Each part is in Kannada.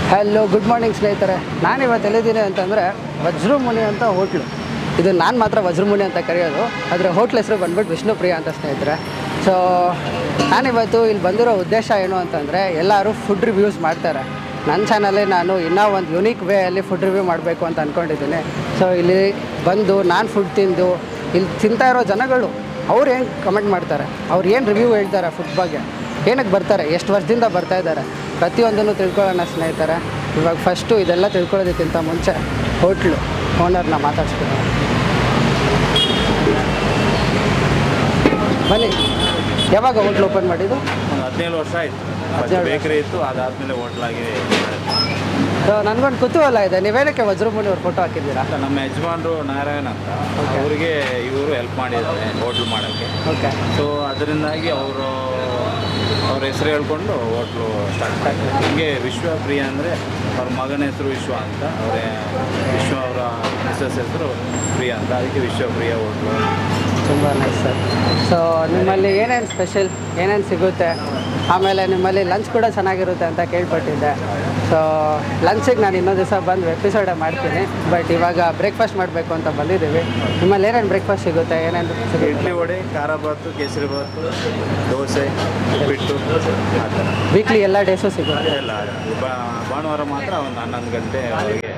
ಹಲೋ ಗುಡ್ ಮಾರ್ನಿಂಗ್ ಸ್ನೇಹಿತರೆ ನಾನು ಇವತ್ತು ಎಲ್ಲಿದ್ದೀನಿ ಅಂತಂದರೆ ವಜ್ರಮುನಿ ಅಂತ ಹೋಟ್ಲು ಇದು ನಾನು ಮಾತ್ರ ವಜ್ರಮುನಿ ಅಂತ ಕರೆಯೋದು ಆದರೆ ಹೋಟ್ಲ್ ಹೆಸರು ಬಂದ್ಬಿಟ್ಟು ವಿಷ್ಣುಪ್ರಿಯ ಅಂತ ಸ್ನೇಹಿತರೆ ಸೊ ನಾನಿವತ್ತು ಇಲ್ಲಿ ಬಂದಿರೋ ಉದ್ದೇಶ ಏನು ಅಂತಂದರೆ ಎಲ್ಲರೂ ಫುಡ್ ರಿವ್ಯೂಸ್ ಮಾಡ್ತಾರೆ ನನ್ನ ಚಾನಲಲ್ಲಿ ನಾನು ಇನ್ನೂ ಒಂದು ಯುನೀಕ್ ವೇಯಲ್ಲಿ ಫುಡ್ ರಿವ್ಯೂ ಮಾಡಬೇಕು ಅಂತ ಅಂದ್ಕೊಂಡಿದ್ದೀನಿ ಸೊ ಇಲ್ಲಿ ಬಂದು ನಾನು ಫುಡ್ ತಿಂದು ಇಲ್ಲಿ ತಿಂತಾ ಇರೋ ಜನಗಳು ಅವ್ರು ಏನು ಕಮೆಂಟ್ ಮಾಡ್ತಾರೆ ಅವ್ರು ಏನು ರಿವ್ಯೂ ಹೇಳ್ತಾರೆ ಫುಡ್ ಬಗ್ಗೆ ಏನಕ್ಕೆ ಬರ್ತಾರೆ ಎಷ್ಟು ವರ್ಷದಿಂದ ಬರ್ತಾ ಇದ್ದಾರೆ ಪ್ರತಿಯೊಂದನ್ನು ತಿಳ್ಕೊಳ್ಳೋಣ ಸ್ನೇಹಿತರೆ ಇವಾಗ ಫಸ್ಟು ಇದೆಲ್ಲ ತಿಳ್ಕೊಳ್ಳೋದಕ್ಕಿಂತ ಮುಂಚೆ ಹೋಟ್ಲು ಓನರ್ನ ಮಾತಾಡ್ಸ್ಬೇಕು ಬನ್ನಿ ಯಾವಾಗ ಹೋಟ್ಲು ಓಪನ್ ಮಾಡಿದ್ದು ಒಂದು ಹದಿನೇಳು ವರ್ಷ ಆಯ್ತು ಫಸ್ಟ್ ಹದಿನೇಳು ವರ್ಷ. ಬೇಕರಿ ಇತ್ತು ಅದಾದ್ಮೇಲೆ ಹೋಟ್ಲಾಗಿ ಸೊ ನನಗೊಂದು ಕುತೂಹಲ ಇದೆ ನೀವೇನಕ್ಕೆ ವಜ್ರಮುನಿ ಅವ್ರ ಫೋಟೋ ಹಾಕಿದ್ದೀರಾ ನಮ್ಮ ಯಜಮಾನ್ರು ನಾರಾಯಣ ಅಂತ ಅವರಿಗೆ ಇವರು ಹೆಲ್ಪ್ ಮಾಡಿದ್ದಾರೆ ಹೋಟ್ಲ್ ಮಾಡೋಕ್ಕೆ ಓಕೆ ಸೊ ಅದರಿಂದಾಗಿ ಅವರು ಅವ್ರ ಹೆಸರು ಹೇಳ್ಕೊಂಡು ಹೋಟ್ಲು ಸ್ಟಾರ್ಟ್ ಮಾಡಿದ್ರು ಹೀಗೆ ವಿಶ್ವಪ್ರಿಯ ಅಂದರೆ ಅವ್ರ ಮಗನ ಹೆಸರು ವಿಶ್ವ ಅಂತ ಅವರೇ ವಿಶ್ವ ಅವರ ಮಿಸಸ್ ಹೆಸರು ಪ್ರಿಯ ಅಂತ ಅದಕ್ಕೆ ವಿಶ್ವಪ್ರಿಯ ಹೋಟ್ಲು ತುಂಬ ನೈಸ್ ಸರ್ ಸೊ ನಿಮ್ಮಲ್ಲಿ ಏನೇನು ಸ್ಪೆಷಲ್ ಏನೇನು ಸಿಗುತ್ತೆ ಆಮೇಲೆ ನಿಮ್ಮಲ್ಲಿ ಲಂಚ್ ಕೂಡ ಚೆನ್ನಾಗಿರುತ್ತೆ ಅಂತ ಕೇಳ್ಪಟ್ಟಿದ್ದೆ ಸೊ ಲಂಚಿಗೆ ನಾನು ಇನ್ನೊಂದು ದಿವಸ ಬಂದು ಎಪಿಸೋಡೇ ಮಾಡ್ತೀನಿ ಬಟ್ ಇವಾಗ ಬ್ರೇಕ್ಫಾಸ್ಟ್ ಮಾಡಬೇಕು ಅಂತ ಬಂದಿದ್ದೀವಿ ನಿಮ್ಮಲ್ಲಿ ಏನೇನು ಬ್ರೇಕ್ಫಾಸ್ಟ್ ಸಿಗುತ್ತೆ ಏನೇನು ಸಿಗುತ್ತೆ ಇಡ್ಲಿ ವಡೆ ಖಾರ ಬಾತು ಕೇಸರಿ ಬಾತು ದೋಸೆ ಉಪ್ಪಿಟ್ಟು ಆ ಥರ ವೀಕ್ಲಿ ಎಲ್ಲ ಡೇಸು ಸಿಗುತ್ತೆ ಎಲ್ಲ ಬಾ- ಭಾನುವಾರ ಮಾತ್ರ ಒಂದು ಹನ್ನೊಂದು ಗಂಟೆ ಅವರಿಗೆ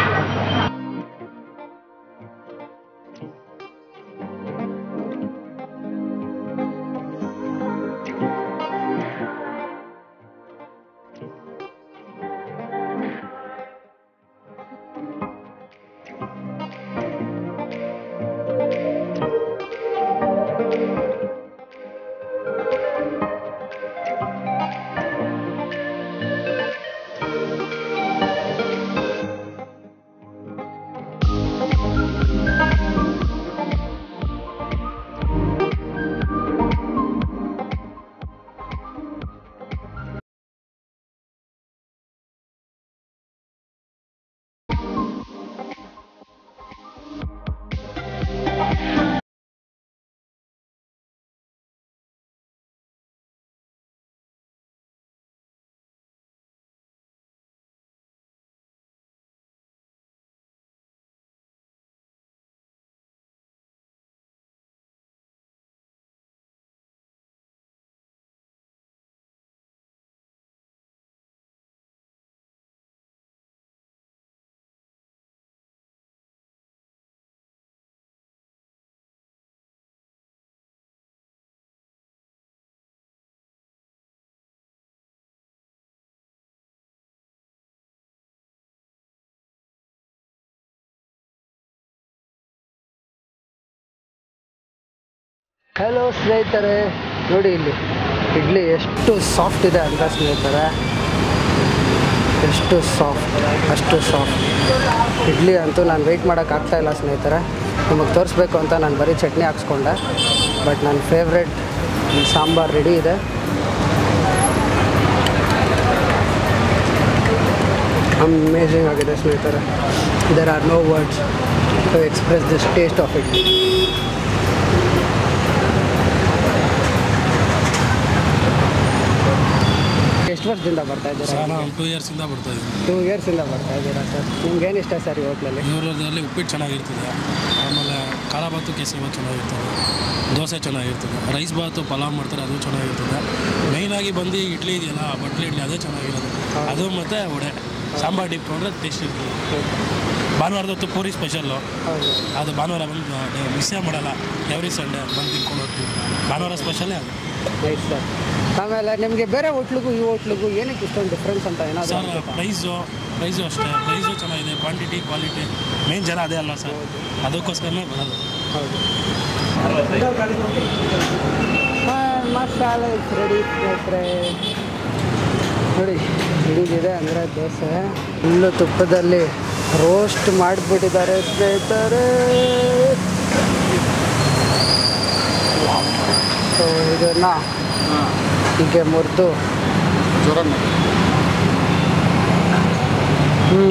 ಹಲೋ ಸ್ನೇಹಿತರೆ ನೋಡಿ ಇಲ್ಲಿ ಇಡ್ಲಿ ಎಷ್ಟು ಸಾಫ್ಟ್ ಇದೆ ಅಂತ ಸ್ನೇಹಿತರೆ ಎಷ್ಟು ಸಾಫ್ಟ್ ಅಷ್ಟು ಸಾಫ್ಟ್ ಇಡ್ಲಿ ಅಂತೂ ನಾನು ವೆಯ್ಟ್ ಮಾಡೋಕ್ಕಾಗ್ತಾ ಇಲ್ಲ ಸ್ನೇಹಿತರೆ ನಿಮಗೆ ತೋರಿಸ್ಬೇಕು ಅಂತ ನಾನು ಬರೀ ಚಟ್ನಿ ಹಾಕ್ಸ್ಕೊಂಡೆ ಬಟ್ ನನ್ನ ಫೇವ್ರೆಟ್ ಸಾಂಬಾರು ರೆಡಿ ಇದೆ ಅಮೇಝಿಂಗ್ ಆಗಿದೆ ಸ್ನೇಹಿತರೆ there are no words to express this taste of it ಎಷ್ಟು ವರ್ಷದಿಂದ ಬರ್ತಾ ಇದ್ದೀರಾ ಸರ್ ನಾವು ಟೂ ಇಯರ್ಸಿಂದ ಬರ್ತಾ ಇದ್ದೀವಿ ಟೂ ಇಯರ್ಸಿಂದ ಬರ್ತಾ ಇದ್ದೀರಾ ಸರ್ ನಿಮ್ಗೆ ಏನು ಇಷ್ಟ ಸರ್ ಈ ಹೋಟ್ಲಲ್ಲಿ ಇವರಲ್ಲಿ ಉಪ್ಪಿಟ್ಟು ಚೆನ್ನಾಗಿರ್ತದೆ ಆಮೇಲೆ ಖಾರ ಬಾತು ಕೇಸರಿ ಬಾತ್ ಚೆನ್ನಾಗಿರ್ತದೆ ದೋಸೆ ಚೆನ್ನಾಗಿರ್ತದೆ ರೈಸ್ ಬಾತು ಪಲಾವ್ ಮಾಡ್ತಾರೆ ಅದು ಚೆನ್ನಾಗಿರ್ತದೆ ಮೇಯ್ನಾಗಿ ಬಂದು ಇಡ್ಲಿ ಇದೆಯಲ್ಲ ಬಟ್ಲು ಇಡ್ಲಿ ಅದೇ ಚೆನ್ನಾಗಿರೋದು ಅದು ಮತ್ತು ವಡೆ ಸಾಂಬಾರ್ ಡಿಪ್ ಅಂದರೆ ಟೇಸ್ಟ್ ಇರ್ತದೆ ಭಾನುವಾರದ ಹೊತ್ತು ಪೂರಿ ಸ್ಪೆಷಲ್ಲು ಹೌದು ಅದು ಭಾನುವಾರ ಬಂದು ಮಿಸ್ಸೇ ಮಾಡಲ್ಲ ಎವ್ರಿ ಸಂಡೇ ಬಂದು ತಿನ್ಕೊಂಡು ಹೋಗ್ತೀವಿ ಭಾನುವಾರ ಸ್ಪೆಷಲ್ಲೇ ಅದು ನೈಸ್ ಸರ್ ಆಮೇಲೆ ನಿಮಗೆ ಬೇರೆ ಹೋಟ್ಲಿಗೂ ಈ ಹೋಟ್ಲಿಗೂ ಏನಕ್ಕೆ ಇಷ್ಟೊಂದು ಡಿಫ್ರೆನ್ಸ್ ಅಂತ ಏನಾದರೂ ಸರ್ ಪ್ರೈಸು ಪ್ರೈಸು ಅಷ್ಟೇ ಪ್ರೈಸು ಚೆನ್ನಾಗಿದೆ ಕ್ವಾಂಟಿಟಿ ಕ್ವಾಲಿಟಿ ಮೇನ್ ಜನ ಅದೇ ಅಲ್ಲ ಸರ್ ಅದಕ್ಕೋಸ್ಕರನೇ ಬರೋದು ಹೌದು ಹಾಂ, ಮಸಾಲೆ ರೆಡಿ ಸ್ನೇಹಿತರೆ ನೋಡಿ ಹಿಡಿದಿದೆ ಅಂದರೆ ದೋಸೆ ಫುಲ್ಲು ತುಪ್ಪದಲ್ಲಿ ರೋಸ್ಟ್ ಮಾಡಿಬಿಟ್ಟಿದ್ದಾರೆ ಸ್ನೇಹಿತರೆ ಸೊ ಇದನ್ನು ಹೀಗೆ ಮುರಿದು ಹ್ಞೂ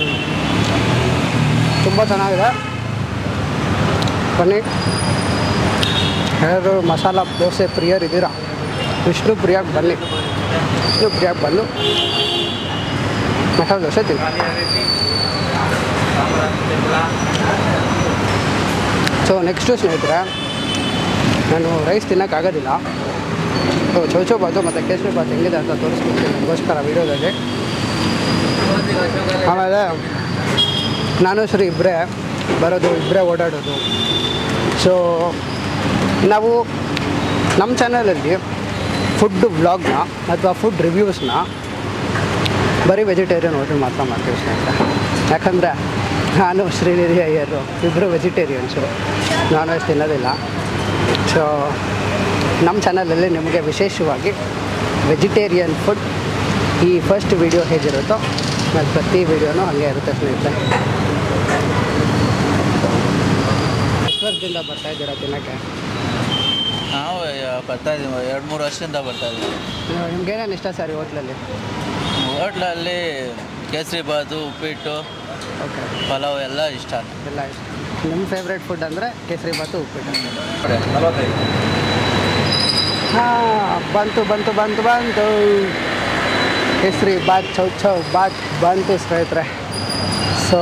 ತುಂಬ ಚೆನ್ನಾಗಿದೆ ಬನ್ನಿ ಯಾರು ಮಸಾಲ ದೋಸೆ ಪ್ರಿಯರ್ ಇದ್ದೀರಾ ವಿಷ್ಣು ಪ್ರಿಯಾಗೆ ಬನ್ನಿ ವಿಷ್ಣು ಪ್ರಿಯಾಗೆ ಬಂದು ಮಸಾಲೆ ದೋಸೆ ತಿಂದು ಸೊ ನೆಕ್ಸ್ಟು ಸ್ನೇಹಿತರೆ ನಾನು ರೈಸ್ ತಿನ್ನೋಕ್ಕಾಗೋದಿಲ್ಲ ಸೊ ಚೌಚೌ ಬಾತು ಮತ್ತು ಕೇಸರಿ ಬಾತ್ ಹೆಂಗಿದೆ ಅಂತ ತೋರಿಸ್ಕೊಡ್ತೀನಿ ನಿಮಗೋಸ್ಕರ ವೀಡಿಯೋದಲ್ಲಿ ಆಮೇಲೆ ನಾನು ಶ್ರೀ ಇಬ್ಬರೇ ಬರೋದು ಇಬ್ಬರೇ ಓಡಾಡೋದು ಸೊ ನಾವು ನಮ್ಮ ಚಾನಲಲ್ಲಿ ಫುಡ್ ವ್ಲಾಗ್ನ ಅಥವಾ ಫುಡ್ ರಿವ್ಯೂಸ್ನ ಬರೀ ವೆಜಿಟೇರಿಯನ್ ಹೋಟೆಲ್ ಮಾತ್ರ ಮಾಡ್ತೀವಿ ಸ್ನೇಹಿತರೆ ಯಾಕಂದರೆ ನಾನು ಶ್ರೀನಿಧಿ ಅಯ್ಯರು ಇಬ್ಬರು ವೆಜಿಟೇರಿಯನ್ಸು ನಾನ್ ವೆಜ್ ತಿನ್ನೋದಿಲ್ಲ ಸೊ ನಮ್ಮ ಚಾನಲಲ್ಲಿ ನಿಮಗೆ ವಿಶೇಷವಾಗಿ ವೆಜಿಟೇರಿಯನ್ ಫುಡ್ ಈ ಫಸ್ಟ್ ವಿಡಿಯೋ ಹೇಗಿರುತ್ತೋ ಮತ್ತು ಪ್ರತಿ ವಿಡಿಯೋನೂ ಹಾಗೆ ಇರುತ್ತೆ ಸ್ನೇಹಿತರೆ ಎಷ್ಟು ವರ್ಷದಿಂದ ಬರ್ತಾ ಇದ್ದೀರಾ ತಿನ್ನೋಕ್ಕೆ ನಾವು ಬರ್ತಾ ಇದ್ದೀವಿ ಎರಡು ಮೂರು ವರ್ಷದಿಂದ ಬರ್ತಾ ಇದ್ದೀವಿ ನಿಮ್ಗೆ ಏನೇನು ಇಷ್ಟ ಸರ್ ಈ ಹೋಟ್ಲಲ್ಲಿ ಹೋಟ್ಲಲ್ಲಿ ಕೇಸರಿ ಬಾತು ಉಪ್ಪಿಟ್ಟು ಓಕೆ ಪಲಾವ್ ಎಲ್ಲ ಇಷ್ಟ ಎಲ್ಲ ಇಷ್ಟ ನಿಮ್ಮ ಫೇವ್ರೇಟ್ ಫುಡ್ ಅಂದರೆ ಕೇಸರಿ ಬಾತು ಉಪ್ಪಿಟ್ಟು ಹಾಂ ಬಂತು ಬಂತು ಬಂತು ಬಂತು ಕೇಸರಿ ಬಾತ್ ಚೌ ಚೌ ಬಾತ್ ಬಂತು ಸ್ನೇಹಿತರೆ ಸೊ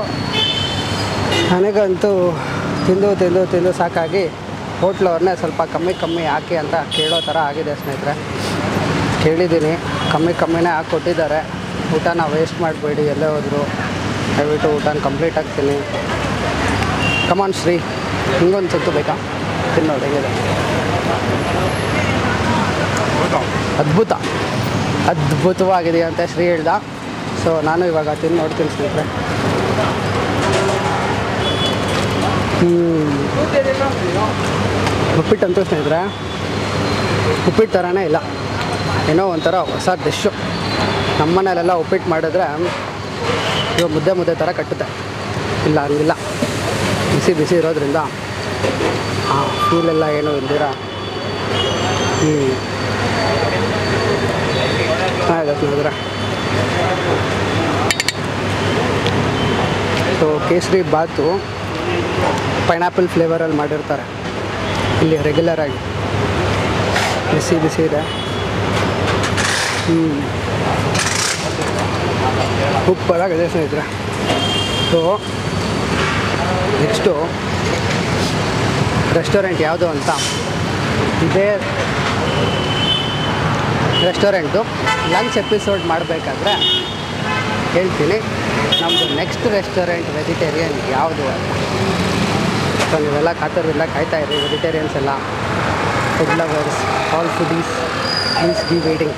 ನನಗಂತೂ ತಿಂದು ತಿಂದು ತಿಂದು ಸಾಕಾಗಿ ಹೋಟ್ಲವ್ರನ್ನೇ ಸ್ವಲ್ಪ ಕಮ್ಮಿ ಕಮ್ಮಿ ಹಾಕಿ ಅಂತ ಕೇಳೋ ಥರ ಆಗಿದೆ ಸ್ನೇಹಿತರೆ ಕೇಳಿದ್ದೀನಿ ಕಮ್ಮಿ ಕಮ್ಮಿನೇ ಹಾಕಿ ಕೊಟ್ಟಿದ್ದಾರೆ ಊಟನ ವೇಸ್ಟ್ ಮಾಡಬೇಡಿ ಎಲ್ಲೇ ಹೋದ್ರು ದಯವಿಟ್ಟು ಊಟನ ಕಂಪ್ಲೀಟ್ ಆಗ್ತೀನಿ ಕಮಾನ್ ಶ್ರೀ ಹಿಂಗೊಂದು ಸುತ್ತು ಬೇಕಾ ತಿನ್ನೋದು ಹೇಗಿದೆ ಅದ್ಭುತ ಅದ್ಭುತವಾಗಿದೆ ಅಂತ ಶ್ರೀ ಹೇಳ್ದ ಸೊ ನಾನು ಇವಾಗ ತಿಂದು ನೋಡ್ತೀನಿ ಸ್ನೇಹಿತರೆ ಹ್ಮ್. ಉಪ್ಪಿಟ್ಟಂತೂ ಸ್ನೇಹಿತರೆ ಉಪ್ಪಿಟ್ಟು ಥರನೇ ಇಲ್ಲ ಏನೋ ಒಂಥರ ಹೊಸ ಡಿಶ್ಶು ನಮ್ಮ ಮನೇಲೆಲ್ಲ ಉಪ್ಪಿಟ್ಟು ಮಾಡಿದ್ರೆ ಇವಾಗ ಮುದ್ದೆ ಮುದ್ದೆ ಥರ ಕಟ್ಟುತ್ತೆ ಇಲ್ಲ ಹಂಗಿಲ್ಲ ಬಿಸಿ ಬಿಸಿ ಇರೋದ್ರಿಂದ ಆ ಫೀಲೆಲ್ಲ ಏನೂ ಇಲ್ದಿರ ಹ್ಞೂ ಚೆನ್ನಾಗಿದೆ ಸ್ನೇಹಿತರೆ ಸೊ ಕೇಸರಿ ಬಾತು ಪೈನಾಪಲ್ ಫ್ಲೇವರಲ್ಲಿ ಮಾಡಿರ್ತಾರೆ ಇಲ್ಲಿ ರೆಗ್ಯುಲರ್ ಆಗಿ ಬಿಸಿ ಬಿಸಿ ಇದೆ ಹ್ಞೂ ಸೂಪರಾಗಿದೆ ಸ್ನೇಹಿತರೆ ಸೊ ನೆಕ್ಸ್ಟು ರೆಸ್ಟೋರೆಂಟ್ ಯಾವುದು ಅಂತ ಇದೇ ರೆಸ್ಟೋರೆಂಟು ಲಂಚ್ ಎಪಿಸೋಡ್ ಮಾಡಬೇಕಾದ್ರೆ ಹೇಳ್ತೀನಿ ನಮ್ಮದು ನೆಕ್ಸ್ಟ್ ರೆಸ್ಟೋರೆಂಟ್ ವೆಜಿಟೇರಿಯನ್ ಯಾವುದು ಅಂತ ಸೊ ನೀವೆಲ್ಲ ಕಾತರದಿಂದ ಕಾಯ್ತಾ ಇರಿ ವೆಜಿಟೇರಿಯನ್ಸ್ ಎಲ್ಲ food lovers all foodies please be waiting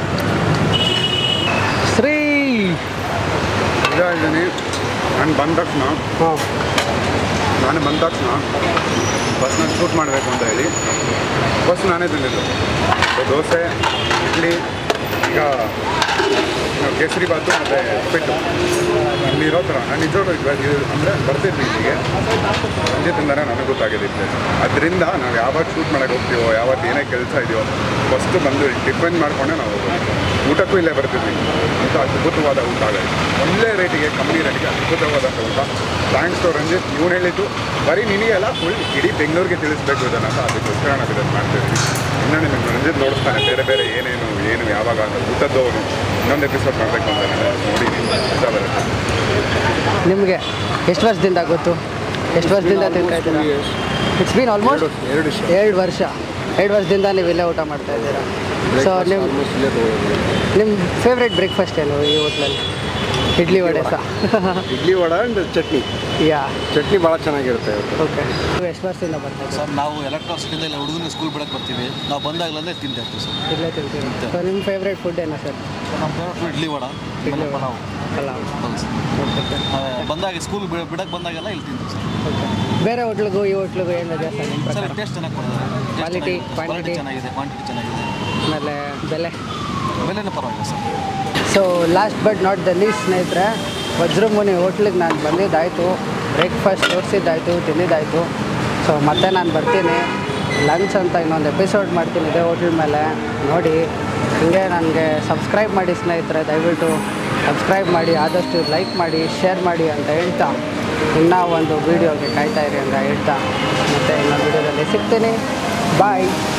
Sri ನಿಜ ಹೇಳ್ತೀನಿ ನಾನು ಬಂದ ತಕ್ಷಣ ಹಾಂ ನಾನು ಬಂದ ತಕ್ಷಣ ಬಸ್ನಲ್ಲಿ ಶೂಟ್ ಮಾಡಬೇಕು ಅಂತ ಹೇಳಿ ಬಸ್ ನಾನೇ ತಿಂದಿದ್ದು ಸೊ ದೋಸೆ ಇಡ್ಲಿ ಈಗ ನಾವು ಕೇಸರಿ ಬಾತು ಮತ್ತು ಉಪ್ಪಿಟ್ಟು ಇಲ್ಲಿರೋ ಥರ ನಾನು ನಿಜವಾಗ್ಲೂ ಅಂದರೆ ಬರ್ತಿದ್ವಿ ಇಲ್ಲಿಗೆ ಸಂಜೆ ತಿಂದರೆ ನನಗೆ ಗೊತ್ತಾಗಿದೆ ಈ ಪ್ಲೇಸ್ ಅದರಿಂದ ನಾವು ಯಾವಾಗ ಶೂಟ್ ಮಾಡೋಕ್ಕೆ ಹೋಗ್ತೀವೋ ಯಾವತ್ತು ಏನೇ ಕೆಲಸ ಇದೆಯೋ ಫಸ್ಟು ಬಂದು ಡಿಪೆಂಡ್ ಮಾಡಿಕೊಂಡೆ ನಾವು ಹೋಗೋದು ಊಟಕ್ಕೂ ಇಲ್ಲೇ ಬರ್ತಿದ್ವಿ ಅಂತ ಅದ್ಭುತವಾದ ಊಟ ಆಗೋದು ಒಳ್ಳೆ ರೇಟಿಗೆ ಕಮ್ಮಿ ರೇಟಿಗೆ ಅದ್ಭುತವಾದಂಥ ಊಟ ಥ್ಯಾಂಕ್ಸ್ ಟು ರಂಜಿತ್ ಇವನು ಹೇಳಿದ್ದು ಬರೀ ನಿನಗೆಲ್ಲ ಫುಲ್ ಇಡೀ ಬೆಂಗಳೂರಿಗೆ ತಿಳಿಸ್ಬೇಕು ಇದನ್ನು ಅಂತ ಅದಕ್ಕೋಸ್ಕರ ನಾವು ಇದನ್ನು ಮಾಡ್ತಿದ್ವಿ ಇನ್ನು ನಿಮಗೆ ರಂಜಿತ್ ನೋಡಿಸ್ತಾನೆ ಬೇರೆ ಬೇರೆ ಏನೇನು ಏನು ಯಾವಾಗ ಅಂತ ಊಟದ್ದು ಅವನು ಇನ್ನೊಂದು ಎಪಿಸೋಡ್ ಮಾಡಬೇಕು ಅಂತ ನಾನು ನೋಡಿ ಇಷ್ಟ ಬರುತ್ತೆ ನಿಮಗೆ ಎಷ್ಟು ವರ್ಷದಿಂದ ಗೊತ್ತು ಎಷ್ಟು ವರ್ಷದಿಂದ ತಿಂತಾ ಇದ್ದೀರಾ ಇಟ್ಸ್ ಬೀನ್ ಆಲ್ಮೋಸ್ಟ್ ಎರಡು ಎರಡು ವರ್ಷ ಎರಡು ವರ್ಷದಿಂದ ನೀವು ಇಲ್ಲೇ ಊಟ ಮಾಡ್ತಾ ಇದ್ದೀರಾ ಸೊ ನಿಮ್ಮ ನಿಮ್ಮ ಫೇವ್ರೆಟ್ ಬ್ರೇಕ್ಫಾಸ್ಟ್ ಏನು ಈ ಹೋಟ್ಲಲ್ಲಿ ಇಡ್ಲಿ ವಡೆ ಸಹ ಇಡ್ಲಿ ವಡ ಆ್ಯಂಡ್ ಚಟ್ನಿ ಯಾ ಚಟ್ನಿ ಭಾಳ ಚೆನ್ನಾಗಿರುತ್ತೆ ಓಕೆ ನೀವು ಎಷ್ಟು ವರ್ಷದಿಂದ ಬರ್ತಾ ಇದ್ದೀರಾ ಸರ್ ನಾವು ಎಲೆಕ್ಟ್ರಾಸಿಟಿಯಿಂದ ಇಲ್ಲ ಹುಡುಗನ ಸ್ಕೂಲ್ ಬಿಡಕ್ಕೆ ಬರ್ತೀವಿ ನಾವು ಬಂದಾಗಲೇ ತಿಂತಾ ಇರ್ತೀವಿ ಸರ್ ಇಲ್ಲೇ ತಿಂತೀವಿ ಸೊ ನಿಮ್ಮ ಫೇವ್ರೆಟ್ ಫುಡ್ ಏನು ಸರ್ ನಮ್ಮ ಫೇವ್ರೆಟ್ ಇಡ್ಲಿ ವಡ ಇಡ್ಲಿ ವಡ. ಪಲಾವ್ ಪಲಾವ್ ಹೌದು ಸರ್ ಓಕೆ ಸರ್ ನಾವೇ ಬಂದಾಗ ಸ್ಕೂಲ್ ಬಿಡಕ್ಕೆ ಬಂದಾಗೆಲ್ಲ ಇಲ್ಲಿ ತಿಂತೀವಿ ಸರ್ ಓಕೆ ಬೇರೆ ಹೋಟ್ಲಿಗೂ ಈ ಹೋಟ್ಲಿಗೂ ಏನು ವ್ಯತ್ಯಾಸ ನಿಮ್ಮ ಸರ್ ಪ್ರಕಾರ ಟೇಸ್ಟ್ ಚೆನ್ನಾಗಿ ಕೊಡ್ತಾರೆ Quality, quantity. ಕ್ವಾಲಿಟಿ ಚೆನ್ನಾಗಿದೆ ಕ್ವಾಂಟಿಟಿ ಚೆನ್ನಾಗಿದೆ ಆಮೇಲೆ ಬೆಲೆ ಬೆಲೆನೂ ಪರವಾಗಿಲ್ಲ sir so last but not the least ಸ್ನೇಹಿತರೆ ವಜ್ರಮುನಿ ಹೋಟ್ಲಿಗೆ ನಾನು ಬಂದಿದ್ದಾಯಿತು ಬ್ರೇಕ್ಫಾಸ್ಟ್ ತೋರಿಸಿದ್ದಾಯಿತು ತಿಂದಿದ್ದಾಯಿತು ಸೊ ಮತ್ತೆ ನಾನು ಬರ್ತೀನಿ ಲಂಚ್ ಅಂತ ಇನ್ನೊಂದು ಎಪಿಸೋಡ್ ಮಾಡ್ತೀನಿ ಇದೇ ಹೋಟ್ಲ್ ಮೇಲೆ ನೋಡಿ ಹಿಂಗೆ ನನಗೆ ಸಬ್ಸ್ಕ್ರೈಬ್ ಮಾಡಿ ಸ್ನೇಹಿತರೆ ದಯವಿಟ್ಟು ಸಬ್ಸ್ಕ್ರೈಬ್ ಮಾಡಿ ಆದಷ್ಟು ಲೈಕ್ ಮಾಡಿ ಶೇರ್ ಮಾಡಿ ಅಂತ ಹೇಳ್ತಾ ಇನ್ನೂ ಒಂದು ವೀಡಿಯೋಗೆ ಕಾಯ್ತಾ ಇರಿ ಅಂತ ಹೇಳ್ತಾ ಮತ್ತು ಇನ್ನೊಂದು ವೀಡಿಯೋದಲ್ಲಿ ಸಿಗ್ತೀನಿ ಬಾಯ್